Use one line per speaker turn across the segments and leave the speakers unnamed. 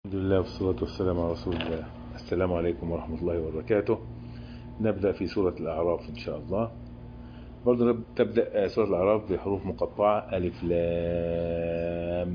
الحمد لله والصلاة والسلام على رسول الله السلام عليكم ورحمة الله وبركاته نبدأ في سورة الأعراف إن شاء الله برضه نب- تبدأ سورة الأعراف بحروف مقطعة ألف لام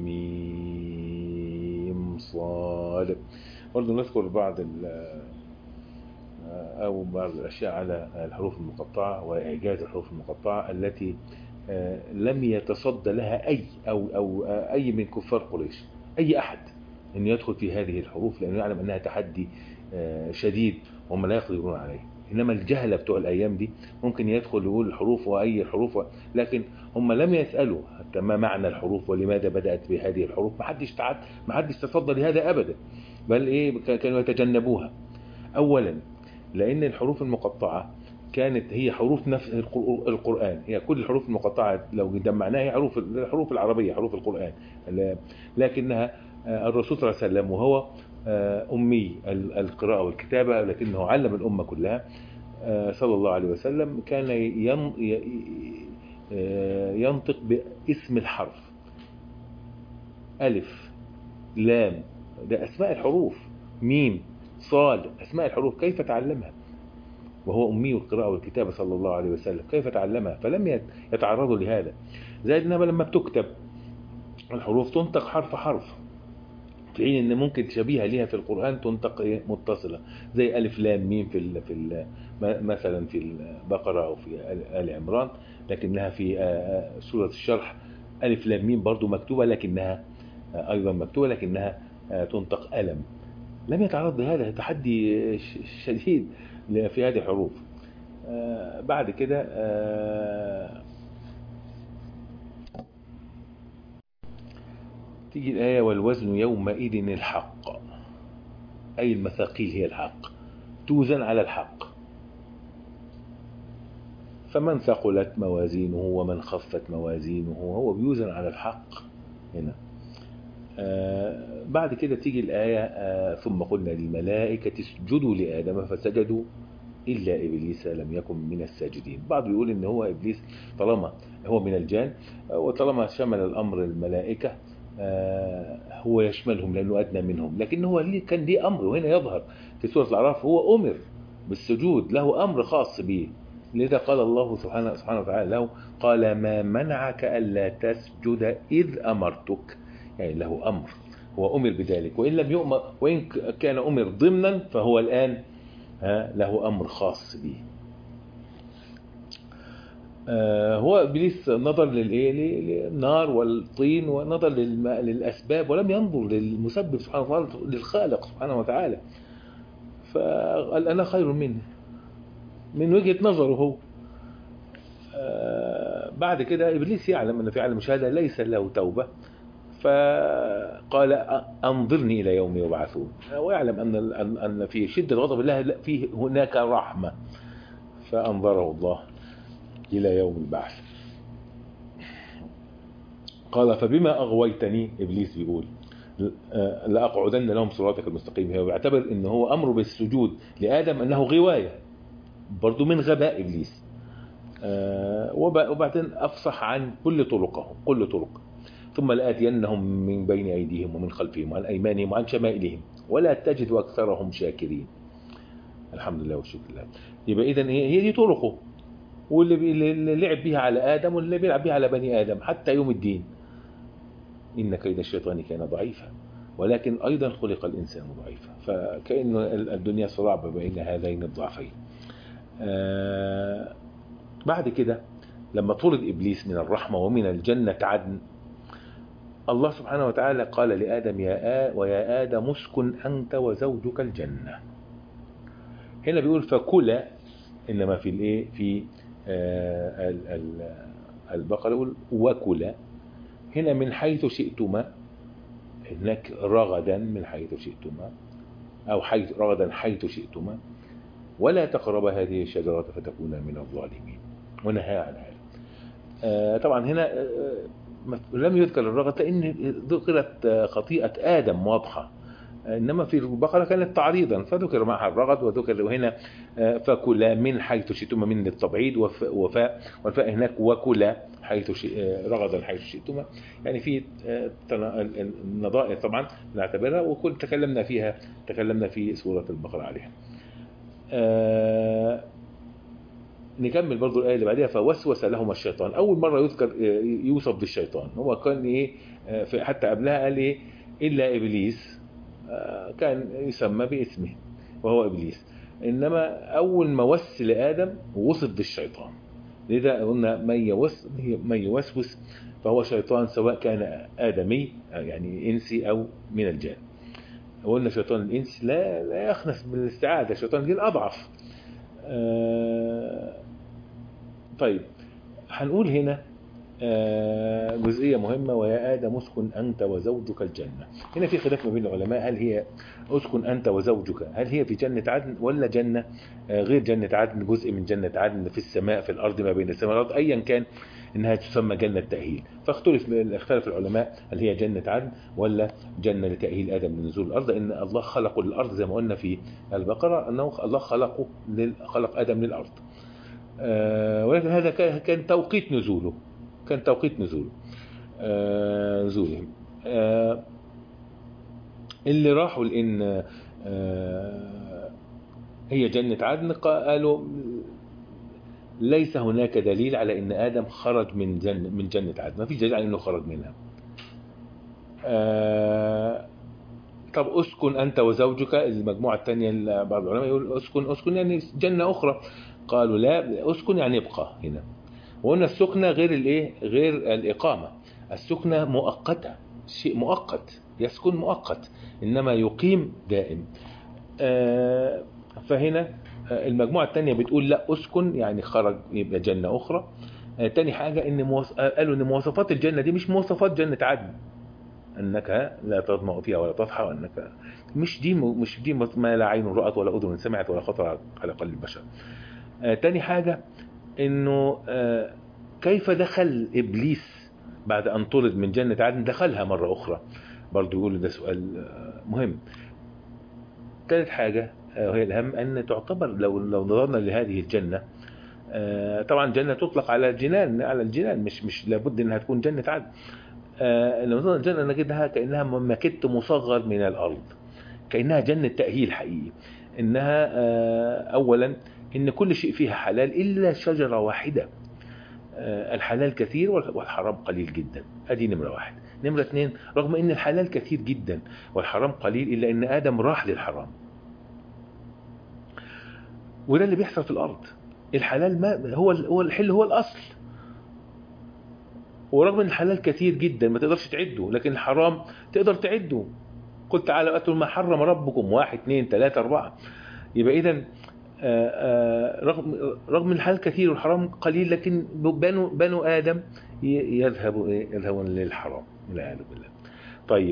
ميم صاد برضه نذكر بعض ال- أو بعض الأشياء على الحروف المقطعة وإعجاز الحروف المقطعة التي آه، لم يتصدى لها أي أو أو آه، أي من كفار قريش أي أحد أن يدخل في هذه الحروف لأنه يعلم أنها تحدي آه، شديد وهم لا يقدرون عليه إنما الجهلة بتوع الأيام دي ممكن يدخل يقول الحروف وأي الحروف و... لكن هم لم يسألوا حتى ما معنى الحروف ولماذا بدأت بهذه الحروف ما حدش تعد ما حدش تصدى لهذا أبدا بل إيه ك- كانوا يتجنبوها أولا لأن الحروف المقطعة كانت هي حروف نفس القر- القرآن هي كل الحروف المقطعة لو جمعناها هي حروف الحروف العربية حروف القرآن لا- لكنها آه، الرسول صلى الله عليه وسلم وهو آه، أمي ال- القراءة والكتابة لكنه علم الأمة كلها آه، صلى الله عليه وسلم كان ين- ي- آه، ينطق باسم الحرف ألف لام ده أسماء الحروف ميم صاد أسماء الحروف كيف تعلمها وهو أمي القراءة والكتابة صلى الله عليه وسلم كيف تعلمها فلم يت- يتعرضوا لهذا زائد إنما لما بتكتب الحروف تنطق حرف حرف في حين ان ممكن شبيهه ليها في القران تنطق إيه؟ متصله زي الف لام ميم في ال في ال مثلا في البقره او في ال آل عمران لكنها في آه، آه، سوره الشرح الف لام ميم برضو مكتوبه لكنها آه، ايضا مكتوبه لكنها آه، تنطق الم لم يتعرض لهذا تحدي ش- شديد في هذه الحروف آه، بعد كده آه، تيجي الآية والوزن يومئذ الحق أي المثاقيل هي الحق توزن على الحق فمن ثقلت موازينه ومن خفت موازينه هو بيوزن على الحق هنا آه بعد كده تيجي الآية آه ثم قلنا للملائكة اسجدوا لآدم فسجدوا إلا إبليس لم يكن من الساجدين بعض يقول إن هو إبليس طالما هو من الجان آه، وطالما شمل الأمر الملائكة آه، هو يشملهم لأنه أدنى منهم لكن هو ليه كان ليه أمر وهنا يظهر في سورة الأعراف هو أمر بالسجود له أمر خاص به لذا قال الله سبحانه, سبحانه وتعالى له قال ما منعك ألا تسجد إذ أمرتك يعني له أمر هو أمر بذلك وإن لم يؤمر وإن كان أمر ضمنا فهو الآن ها، له أمر خاص به آه، هو ابليس نظر للايه للنار والطين ونظر للم- للاسباب ولم ينظر للمسبب سبحانه وتعالى للخالق سبحانه وتعالى فقال انا خير منه من وجهه نظره هو آه، بعد كده ابليس يعلم ان في عالم المشاهده ليس له توبه فقال أ- انظرني الى يوم يبعثون ويعلم ان ان أن في شده غضب الله لا- فيه هناك رحمه فانظره الله إلى يوم البعث قال فبما أغويتني إبليس بيقول آه، لأقعدن لهم صراطك المستقيم هو بيعتبر إن هو أمره بالسجود لآدم أنه غواية برضو من غباء إبليس آه، وب- وبعدين أفصح عن كل طرقهم كل طرق ثم لآتينهم من بين أيديهم ومن خلفهم وعن أيمانهم وعن شمائلهم ولا تجد أكثرهم شاكرين الحمد لله والشكر لله يبقى إذا هي هي دي طرقه واللي بي- اللي لعب بيها على آدم واللي بيلعب بيها على بني آدم حتى يوم الدين إن كيد الشيطان كان ضعيفا ولكن أيضا خلق الإنسان ضعيفا فكأن الدنيا صراع بين هذين الضعفين آه بعد كده لما طرد إبليس من الرحمة ومن الجنة عدن الله سبحانه وتعالى قال لآدم يا آ ويا آدم اسكن أنت وزوجك الجنة هنا بيقول فكلا إنما في الإيه في آه ال- ال- البقرة يقول وكلا هنا من حيث شئتما هناك رغدا من حيث شئتما أو حيث رغدا حيث شئتما ولا تقربا هذه الشجرة فتكونا من الظالمين ونهى عن هذا آه، طبعا هنا آه، لم يذكر الرغد لأن ذكرت آه، خطيئة آدم واضحة انما في البقره كانت تعريضا فذكر معها الرغد وذكر هنا آه، فكلا من حيث شئتما من للتبعيد وف- وفاء والفاء هناك وكلا حيث شئ- آه، رغدا حيث شئتما يعني في آه، تنا- ال- ال- النظائر طبعا نعتبرها وكل تكلمنا فيها تكلمنا في سوره البقره عليها آه، نكمل برضو الآية اللي بعدها فوسوس لهما الشيطان أول مرة يذكر آه، يوصف بالشيطان هو كان إيه آه، في- حتى قبلها قال إيه إلا إبليس آه، كان يسمى باسمه وهو إبليس إنما أول ما وس لآدم وصف بالشيطان لذا قلنا من يوس من يوسوس فهو شيطان سواء كان آدمي آه، يعني إنسي أو من الجان وقلنا شيطان الإنس لا لا يخنس بالاستعاذة شيطان الجن أضعف آه، طيب هنقول هنا آه، جزئية مهمة ويا آدم اسكن أنت وزوجك الجنة هنا في خلاف ما بين العلماء هل هي اسكن أنت وزوجك هل هي في جنة عدن ولا جنة آه، غير جنة عدن جزء من جنة عدن في السماء في الأرض ما بين السماء والأرض أيا كان إنها تسمى جنة تأهيل فاختلف اختلف العلماء هل هي جنة عدن ولا جنة لتأهيل آدم لنزول الأرض إن الله خلق الأرض زي ما قلنا في البقرة أنه الله خلقه لل- خلق آدم للأرض آه، ولكن هذا كان كان توقيت نزوله كان توقيت نزوله آه، نزولهم آه، اللي راحوا لان آه، هي جنة عدن قا- قالوا ليس هناك دليل على ان ادم خرج من جنة من جنة عدن ما فيش دليل على انه خرج منها آه، طب اسكن انت وزوجك المجموعه الثانيه بعض العلماء يقول اسكن اسكن يعني جنه اخرى قالوا لا اسكن يعني ابقى هنا وقلنا السكنه غير الايه غير الاقامه السكنه مؤقته شيء مؤقت يسكن مؤقت انما يقيم دائم آه، فهنا آه، المجموعه الثانيه بتقول لا اسكن يعني خرج يبقى جنه اخرى آه، تاني حاجه ان مواص... آه، قالوا ان مواصفات الجنه دي مش مواصفات جنه عدن انك لا تظمأ فيها ولا تضحى وانك مش دي مش دي ما لا عين رأت ولا اذن سمعت ولا خطر على قلب البشر. آه تاني حاجه انه آه كيف دخل ابليس بعد ان طرد من جنه عدن دخلها مره اخرى؟ برضه يقول ده سؤال آه مهم. ثالث حاجه آه وهي الاهم ان تعتبر لو لو نظرنا لهذه الجنه آه طبعا جنه تطلق على الجنان على الجنان مش مش لابد انها تكون جنه عدن. آه، لما نظر الجنة نجدها كأنها مكت مصغر من الأرض كأنها جنة تأهيل حقيقي إنها آه، أولا إن كل شيء فيها حلال إلا شجرة واحدة آه، الحلال كثير والحرام قليل جدا ادي نمرة واحد نمرة اثنين رغم ان الحلال كثير جدا والحرام قليل الا ان ادم راح للحرام وده اللي بيحصل في الارض الحلال ما هو هو الحل هو الاصل ورغم ان الحلال كثير جدا ما تقدرش تعده لكن الحرام تقدر تعده قل تعالى اتوا ما حرم ربكم واحد اثنين ثلاثة أربعة يبقى إذا رغم رغم الحلال كثير والحرام قليل لكن بنو بنو آدم يذهبوا يذهبون للحرام والعياذ بالله. طيب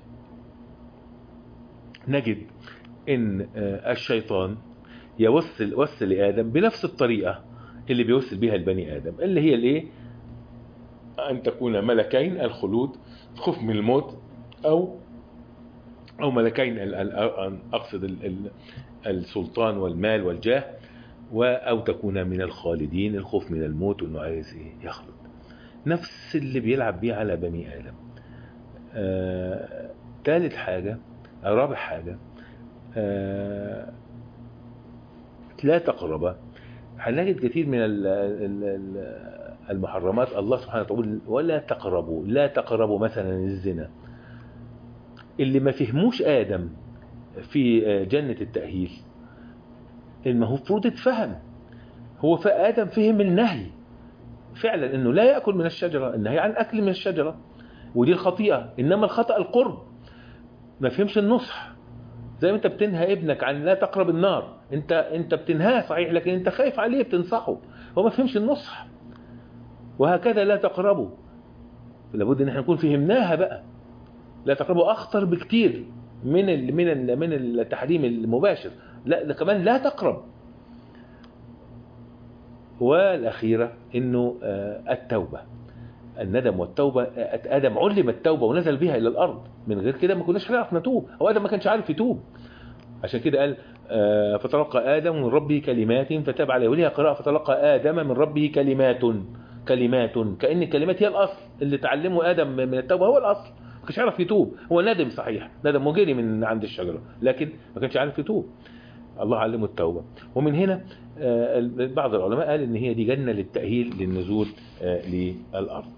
نجد إن الشيطان يوصل وصل لآدم بنفس الطريقة اللي بيوصل بها البني آدم اللي هي الإيه؟ أن تكون ملكين الخلود خوف من الموت أو أو ملكين أقصد السلطان والمال والجاه أو تكون من الخالدين الخوف من الموت وأنه عايز يخلد نفس اللي بيلعب بيه على بني آدم آه، ثالث حاجة أو رابع حاجة آه، لا تقرب هنجد كثير من ال ال المحرمات الله سبحانه وتعالى ولا تقربوا لا تقربوا مثلا الزنا اللي ما فهموش آدم في جنة التأهيل المفروض اتفهم هو فآدم فهم النهي فعلا انه لا يأكل من الشجرة النهي عن أكل من الشجرة ودي الخطيئة إنما الخطأ القرب ما فهمش النصح زي ما انت بتنهى ابنك عن لا تقرب النار انت انت بتنهاه صحيح لكن انت خايف عليه بتنصحه هو ما فهمش النصح وهكذا لا تقربوا لابد ان احنا نكون فهمناها بقى لا تقربوا اخطر بكتير من ال من ال من التحريم المباشر لا ده كمان لا تقرب والاخيره انه التوبه الندم والتوبة آدم علم التوبة ونزل بها إلى الأرض من غير كده ما كناش هنعرف نتوب هو آدم ما كانش عارف يتوب عشان كده قال آه، فتلقى آدم من ربه كلمات فتاب عليه وليها قراءة فتلقى آدم من ربه كلمات كلمات كأن الكلمات هي الأصل اللي تعلمه آدم من التوبة هو الأصل ما كانش عارف يتوب هو ندم صحيح ندم وجري من عند الشجرة لكن ما كانش عارف يتوب الله علمه التوبة ومن هنا آه، بعض العلماء قال ان هي دي جنة للتأهيل للنزول آه، للأرض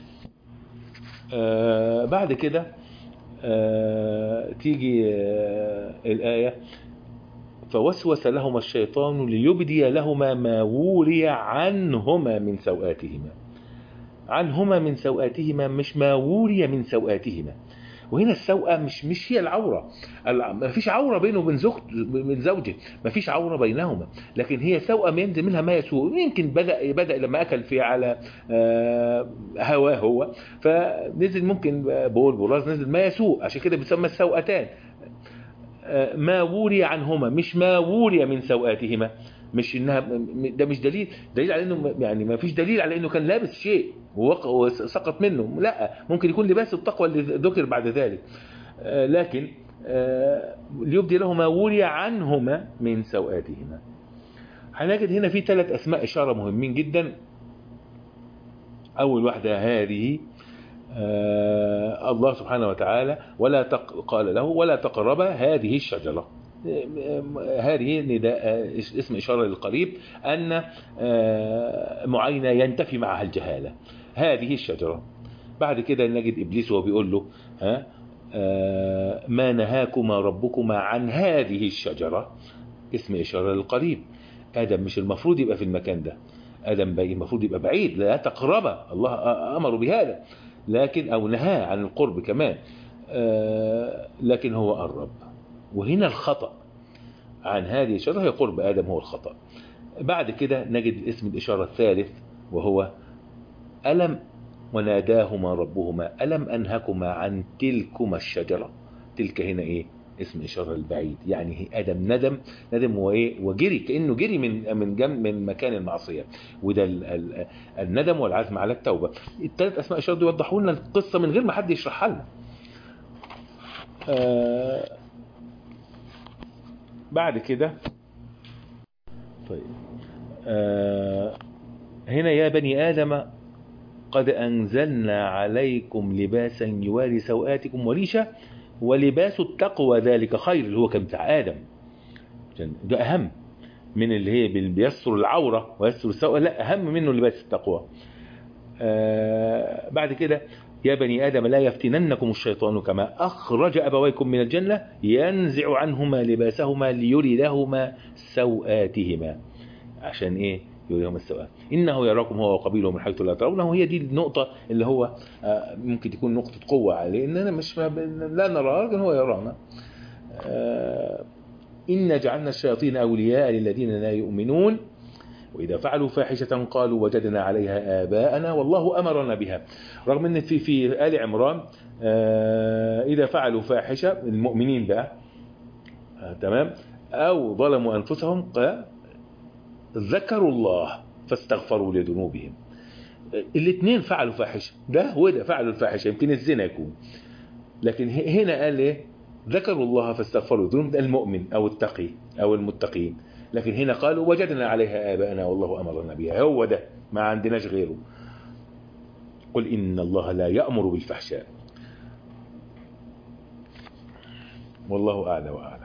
آه، بعد كده آه، تيجي آه، الآية فوسوس لهما الشيطان ليبدي لهما ما وري عنهما من سوآتهما عنهما من سوآتهما مش ما وري من سوآتهما وهنا السوءة مش مش هي العورة الع- ما فيش عورة بينه وبين زوجته من زوجه ما فيش عورة بينهما لكن هي سوءة ما ينزل منها ما يسوء يمكن بدأ بدأ لما أكل في على آه، هواه هو فنزل ممكن بول براز نزل ما يسوء عشان كده بيسمى السوءتان آه، ما وري عنهما مش ما وري من سوآتهما مش انها م- ده مش دليل دليل على انه م- يعني ما فيش دليل على انه كان لابس شيء ووق- وسقط منه لا ممكن يكون لباس التقوى اللي ذكر بعد ذلك آه، لكن آه، ليبدي له ما وري عنهما من سوآتهما هنجد هنا في ثلاث اسماء اشاره مهمين جدا اول واحده هذه آه، الله سبحانه وتعالى ولا تق... قال له ولا تقرب هذه الشجرة آه، هذه نداء آه، اسم إشارة للقريب أن آه، معينة ينتفي معها الجهالة هذه الشجرة بعد كده نجد إبليس وهو بيقول له ها آه، ما نهاكما ربكما عن هذه الشجرة اسم إشارة للقريب آدم مش المفروض يبقى في المكان ده آدم بقى المفروض يبقى بعيد لا تقرب الله أمره بهذا لكن أو نهاه عن القرب كمان آه، لكن هو قرب وهنا الخطأ عن هذه الشجرة هي قرب آدم هو الخطأ بعد كده نجد الاسم الإشارة الثالث وهو ألم وناداهما ربهما ألم أنهكما عن تلكما الشجرة تلك هنا إيه اسم إشارة البعيد يعني هي آدم ندم ندم وإيه وجري كأنه جري من من جنب من مكان المعصية وده ال ال الندم والعزم على التوبة الثلاث أسماء إشارة دول يوضحوا لنا القصة من غير ما حد يشرحها لنا آه بعد كده طيب آه هنا يا بني آدم قد أنزلنا عليكم لباسا يواري سوآتكم وريشة ولباس التقوى ذلك خير اللي هو كان بتاع آدم عشان ده أهم من اللي هي بال- بيستر العورة ويستر السوء لا أهم منه لباس التقوى آه بعد كده يا بني آدم لا يفتننكم الشيطان كما أخرج أبويكم من الجنة ينزع عنهما لباسهما ليري لهما سوآتهما عشان إيه يريهم السوآت إنه يراكم هو وقبيله من حيث لا ترونه هي دي النقطة اللي هو آه، ممكن تكون نقطة قوة عليه إننا مش لا نراه لكن هو يرانا آه، إنا جعلنا الشياطين أولياء للذين لا يؤمنون وإذا فعلوا فاحشة قالوا وجدنا عليها آباءنا والله أمرنا بها رغم أن في في آل عمران آه، إذا فعلوا فاحشة المؤمنين بقى آه، تمام أو ظلموا أنفسهم قال ذكروا الله فاستغفروا لذنوبهم الاثنين فعلوا فاحشة ده وده فعلوا الفاحشة يمكن الزنا يكون لكن ه- هنا قال ايه ذكروا الله فاستغفروا ذنوب ده المؤمن او التقي او المتقين لكن هنا قالوا وجدنا عليها آباءنا والله أمرنا بها هو ده ما عندناش غيره قل إن الله لا يأمر بالفحشاء والله أعلى وأعلم